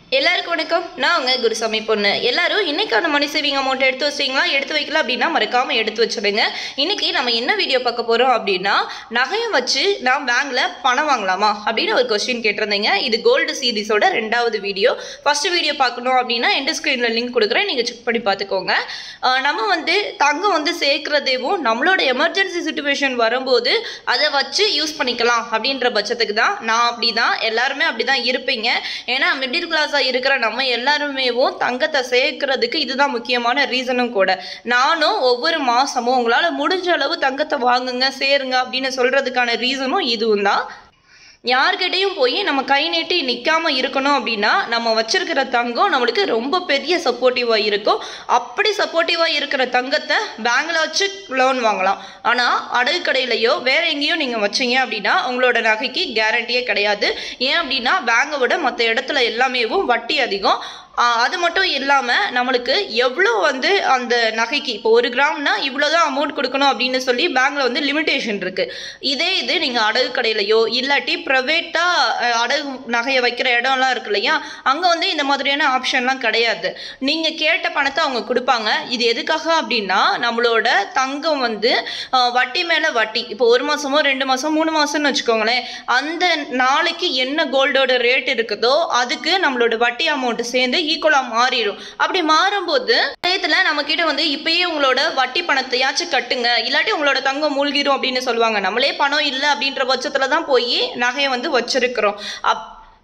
எல்லாருக்கும் வணக்கம் நான் உங்க குருசாமி பொண்ணு எல்லாரும் இன்னைக்கான மணி சேவிங் அமௌண்ட் எடுத்து வச்சிங்களா எடுத்து வைக்கல அப்படின்னா மறக்காம எடுத்து வச்சிடுங்க இன்னைக்கு நம்ம என்ன வீடியோ பார்க்க போறோம் அப்படின்னா நகையை வச்சு நான் பேங்க்ல பணம் வாங்கலாமா அப்படின்னு ஒரு கொஸ்டின் கேட்டிருந்தீங்க இது கோல்டு சீரிஸோட ரெண்டாவது வீடியோ ஃபர்ஸ்ட் வீடியோ பார்க்கணும் அப்படின்னா எந்த ஸ்க்ரீன்ல லிங்க் கொடுக்குறேன் நீங்க செக் பண்ணி பார்த்துக்கோங்க ஆஹ் நம்ம வந்து தங்கம் வந்து சேர்க்கிறதேவும் நம்மளோட எமர்ஜென்சி சுச்சுவேஷன் வரும்போது அதை வச்சு யூஸ் பண்ணிக்கலாம் அப்படின்ற பட்சத்துக்கு தான் நான் அப்படிதான் எல்லாருமே அப்படிதான் இருப்பீங்க ஏன்னா மிடில் கிளாஸாக இருக்கிற நம்ம எல்லாருமேவும் தங்கத்தை சேர்க்கறதுக்கு இதுதான் முக்கியமான ரீசனும் கூட நானும் ஒவ்வொரு மாசமும் உங்களால் முடிஞ்ச அளவு தங்கத்தை வாங்குங்க சேருங்க அப்படின்னு சொல்றதுக்கான ரீசனும் இதுவும் தான் யார்கிட்டையும் போய் நம்ம கை நீட்டி நிற்காம இருக்கணும் அப்படின்னா நம்ம வச்சிருக்கிற தங்கம் நம்மளுக்கு ரொம்ப பெரிய சப்போர்ட்டிவாக இருக்கும் அப்படி சப்போர்ட்டிவாக இருக்கிற தங்கத்தை பேங்க்ல வச்சு லோன் வாங்கலாம் ஆனால் அடகு கடையிலையோ வேற எங்கேயோ நீங்கள் வச்சீங்க அப்படின்னா உங்களோட நகைக்கு கேரண்டியே கிடையாது ஏன் அப்படின்னா பேங்கை விட மற்ற இடத்துல எல்லாமேவும் வட்டி அதிகம் ஆஹ் அது மட்டும் இல்லாமல் நம்மளுக்கு எவ்வளோ வந்து அந்த நகைக்கு இப்போ ஒரு கிராம்னா இவ்வளோ தான் அமௌண்ட் கொடுக்கணும் அப்படின்னு சொல்லி பேங்க்ல வந்து லிமிட்டேஷன் இருக்கு இதே இது நீங்கள் அடகு கடையிலையோ இல்லாட்டி ப்ரைவேட்டாக அடகு நகையை வைக்கிற இடம்லாம் இருக்கு இல்லையா அங்கே வந்து இந்த மாதிரியான ஆப்ஷன்லாம் கிடையாது நீங்கள் கேட்ட பணத்தை அவங்க கொடுப்பாங்க இது எதுக்காக அப்படின்னா நம்மளோட தங்கம் வந்து ஆஹ் வட்டி மேலே வட்டி இப்போ ஒரு மாதமோ ரெண்டு மாதம் மூணு மாதம்னு வச்சுக்கோங்களேன் அந்த நாளைக்கு என்ன கோல்டோட ரேட் இருக்குதோ அதுக்கு நம்மளோட வட்டி அமௌண்ட் சேர்ந்து ஈக்குவலாக மாறிடும் அப்படி மாறும்போது டயத்தில் நம்ம கிட்ட வந்து இப்பயே உங்களோட வட்டி பணத்தையாச்சும் கட்டுங்க இல்லாட்டி உங்களோட தங்கம் மூழ்கிரும் அப்படின்னு சொல்லுவாங்க நம்மளே பணம் இல்லை அப்படின்ற பட்சத்தில் தான் போய் நகையை வந்து வச்சிருக்கிறோம் அப்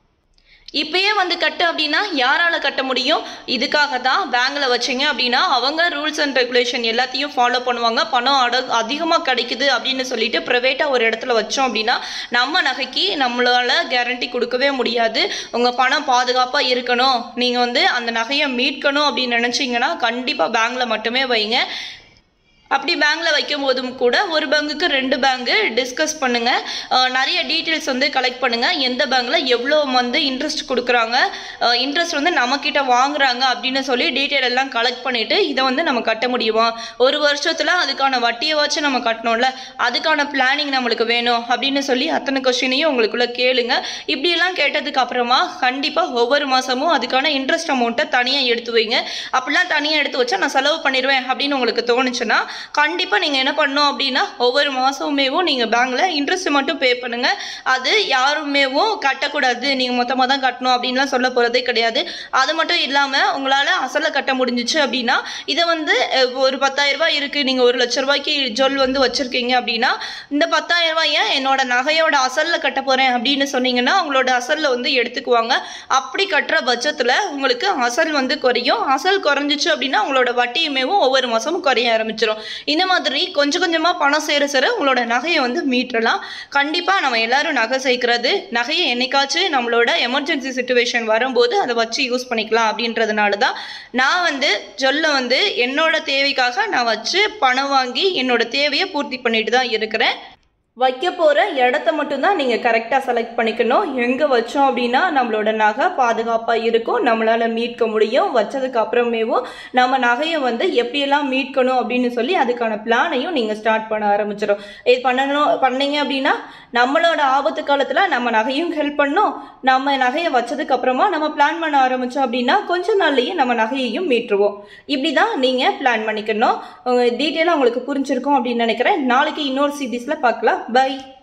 இப்பயே வந்து கட்டு அப்படின்னா யாரால கட்ட முடியும் இதுக்காக தான் பேங்க்ல வச்சீங்க அப்படின்னா அவங்க ரூல்ஸ் அண்ட் ரெகுலேஷன் எல்லாத்தையும் ஃபாலோ பண்ணுவாங்க பணம் அட அதிகமாக கிடைக்குது அப்படின்னு சொல்லிட்டு ப்ரைவேட்டாக ஒரு இடத்துல வச்சோம் அப்படின்னா நம்ம நகைக்கு நம்மளால கேரண்டி கொடுக்கவே முடியாது உங்கள் பணம் பாதுகாப்பாக இருக்கணும் நீங்கள் வந்து அந்த நகையை மீட்கணும் அப்படின்னு நினச்சிங்கன்னா கண்டிப்பாக பேங்க்ல மட்டுமே வைங்க அப்படி பேங்க்ல வைக்கும் போதும் கூட ஒரு பேங்குக்கு ரெண்டு பேங்கு டிஸ்கஸ் பண்ணுங்க அஹ் நிறைய டீட்டெயில்ஸ் வந்து கலெக்ட் பண்ணுங்க எந்த பேங்க்ல எவ்வளோ வந்து இன்ட்ரெஸ்ட் கொடுக்குறாங்க இன்ட்ரெஸ்ட் வந்து நம்ம கிட்ட வாங்குறாங்க அப்படின்னு சொல்லி டீட்டெயில் எல்லாம் கலெக்ட் பண்ணிட்டு இதை வந்து நம்ம கட்ட முடியுமா ஒரு வருஷத்துல அதுக்கான வட்டியை வச்சு நம்ம கட்டணும்ல அதுக்கான பிளானிங் நம்மளுக்கு வேணும் அப்படின்னு சொல்லி அத்தனை கொஸ்டினையும் உங்களுக்குள்ள கேளுங்க இப்படியெல்லாம் கேட்டதுக்கு அப்புறமா கண்டிப்பா ஒவ்வொரு மாசமும் அதுக்கான இன்ட்ரெஸ்ட் அமௌண்ட்டை தனியா எடுத்து வைங்க அப்படிலாம் தனியா எடுத்து வச்சா நான் செலவு பண்ணிடுவேன் அப்படின்னு உங்களுக்கு தோணுச்சுன்னா கண்டிப்பாக நீங்கள் என்ன பண்ணணும் அப்படின்னா ஒவ்வொரு மாதமுமேவும் நீங்கள் பேங்க்கில் இன்ட்ரெஸ்ட் மட்டும் பே பண்ணுங்கள் அது யாருமேவும் கட்டக்கூடாது நீங்கள் மொத்தமாக தான் கட்டணும் அப்படின்லாம் சொல்ல போகிறதே கிடையாது அது மட்டும் இல்லாமல் உங்களால் அசலை கட்ட முடிஞ்சிச்சு அப்படின்னா இதை வந்து அஹ், ஒரு பத்தாயிரம் ரூபாய் இருக்குது நீங்கள் ஒரு லட்ச ரூபாய்க்கு ஜொல் வந்து வச்சுருக்கீங்க அப்படின்னா இந்த பத்தாயிரம் ரூபாயை என்னோட நகையோட அசலில் கட்ட போகிறேன் அப்படின்னு சொன்னீங்கன்னா உங்களோட அசலில் வந்து எடுத்துக்குவாங்க அப்படி கட்டுற பட்சத்தில் உங்களுக்கு அசல் வந்து குறையும் அசல் குறைஞ்சிச்சு அப்படின்னா உங்களோட வட்டியுமேவும் ஒவ்வொரு மாதமும் குறைய ஆரம்பிச்சிடும் இந்த மாதிரி கொஞ்சம் கொஞ்சமாக பணம் சேர சேர உங்களோட நகையை வந்து மீட்டலாம் கண்டிப்பாக நம்ம எல்லாரும் நகை சேர்க்கிறது நகையை என்னைக்காச்சும் நம்மளோட எமர்ஜென்சி சுச்சுவேஷன் வரும்போது அதை வச்சு யூஸ் பண்ணிக்கலாம் அப்படின்றதுனால தான் நான் வந்து ஜொல்ல வந்து என்னோட தேவைக்காக நான் வச்சு பணம் வாங்கி என்னோட தேவையை பூர்த்தி பண்ணிட்டு தான் இருக்கிறேன் வைக்க போகிற இடத்த மட்டும்தான் நீங்கள் கரெக்டாக செலக்ட் பண்ணிக்கணும் எங்கே வச்சோம் அப்படின்னா நம்மளோட நகை பாதுகாப்பாக இருக்கும் நம்மளால் மீட்க முடியும் வச்சதுக்கு அப்புறமேவும் நம்ம நகையை வந்து எப்படியெல்லாம் மீட்கணும் அப்படின்னு சொல்லி அதுக்கான பிளானையும் நீங்கள் ஸ்டார்ட் பண்ண ஆரம்பிச்சிடும் இது பண்ணணும் பண்ணீங்க அப்படின்னா நம்மளோட ஆபத்து காலத்தில் நம்ம நகையும் ஹெல்ப் பண்ணணும் நம்ம நகையை வச்சதுக்கு அப்புறமா நம்ம பிளான் பண்ண ஆரம்பித்தோம் அப்படின்னா கொஞ்ச நாள்லயே நம்ம நகையையும் மீட்டுருவோம் இப்படி தான் நீங்கள் பிளான் பண்ணிக்கணும் டீட்டெயிலாக உங்களுக்கு புரிஞ்சிருக்கும் அப்படின்னு நினைக்கிறேன் நாளைக்கு இன்னொரு சீரீஸில் பார்க்கலாம் பை